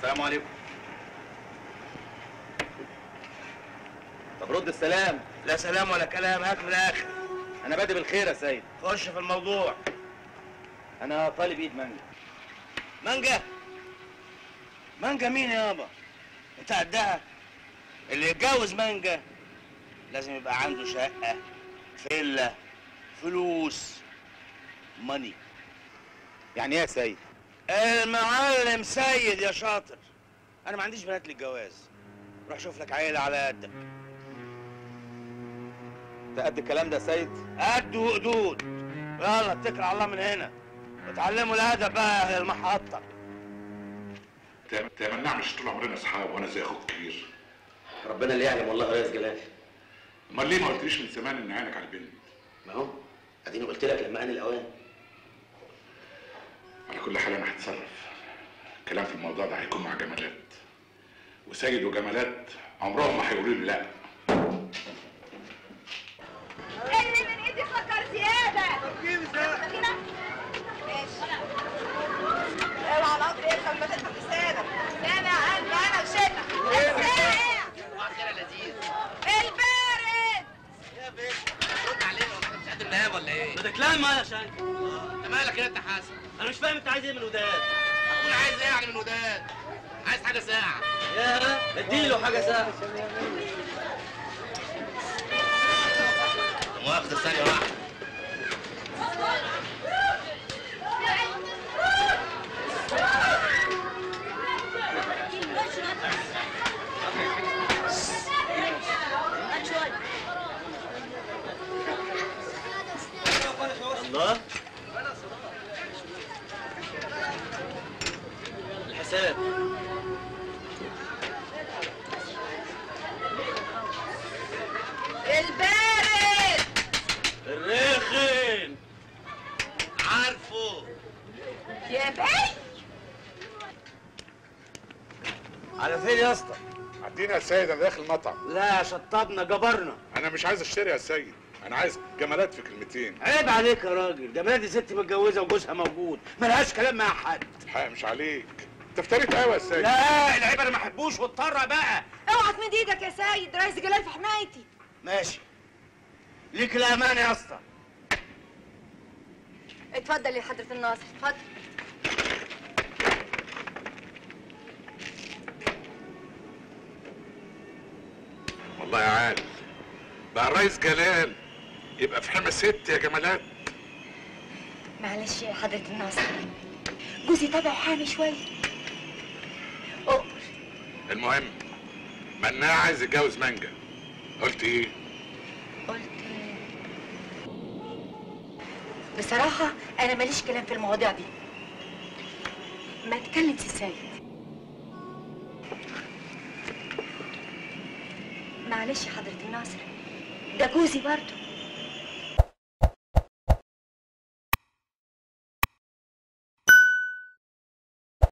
السلام عليكم طب رد السلام لا سلام ولا كلام هات من الاخر انا بادئ بالخير يا سيد خش في الموضوع انا طالب ايد مانجا مانجا مانجا مين يابا انت قدها اللي يتجوز مانجا لازم يبقى عنده شقة فيلا فلوس ماني يعني ايه يا سيد المعلم سيد يا شاطر انا ما عنديش بنات للجواز روح شوف لك عيلة على قدك ده قد الكلام ده يا سيد قد وقدود يلا اتكل على الله من هنا وتعلموا الادب بقى يا المحطة تم- تمنع مش طول عمرنا اصحاب وانا زي اخوك الكبير ربنا اللي يعلم والله يا ريس جلال امال ليه ما قلتليش من زمان ان عينك على البنت ما هو اديني قلت لك لما ان الاوان على كل حال انا هتصرف الكلام في الموضوع ده هيكون مع جمالات وسيد وجمالات عمرهم ما هيقولوا لي لا اللي من ايدي فكر زيادة خلينا ماشي اوعى القطر يركب ما تركب لسانك سامع قلبي انا وشتا الساعة البارد رد علينا ولا مش قادر ننام ولا ايه؟ بتتكلم يا شاي انت مالك يا انت حاسس؟ انا مش فاهم انت عايز ايه من وداد اكون عايز ايه يعني من وداد؟ عايز حاجه ساعه يا اديله حاجه ساعه مؤاخذه ثانيه واحده الله الحساب البارد الرخم عارفه يا بي على فين يا اسطى عدينا يا سيد انا داخل مطعم لا شطبنا جبرنا انا مش عايز اشتري يا سيد انا عايز جمالات في كلمتين عيب عليك يا راجل ده بلادي ست متجوزه وجوزها موجود ملهاش كلام مع حد حق مش عليك انت افتريت قوي يا سيد لا العيب انا ما احبوش واضطر بقى اوعى تمد ايدك يا سيد رئيس جلال في حمايتي ماشي ليك الامان يا اسطى اتفضل يا حضرة الناصر اتفضل والله يا عال بقى الريس جلال يبقى في حمى ست يا جمالات معلش يا حضرة الناصر جوزي تابع حامي شوية أؤمر المهم مناع عايز يتجوز مانجا قلت ايه قلت بصراحة أنا ماليش كلام في المواضيع دي ما تكلم سي سيد معلش يا حضرة الناصر ده جوزي برضه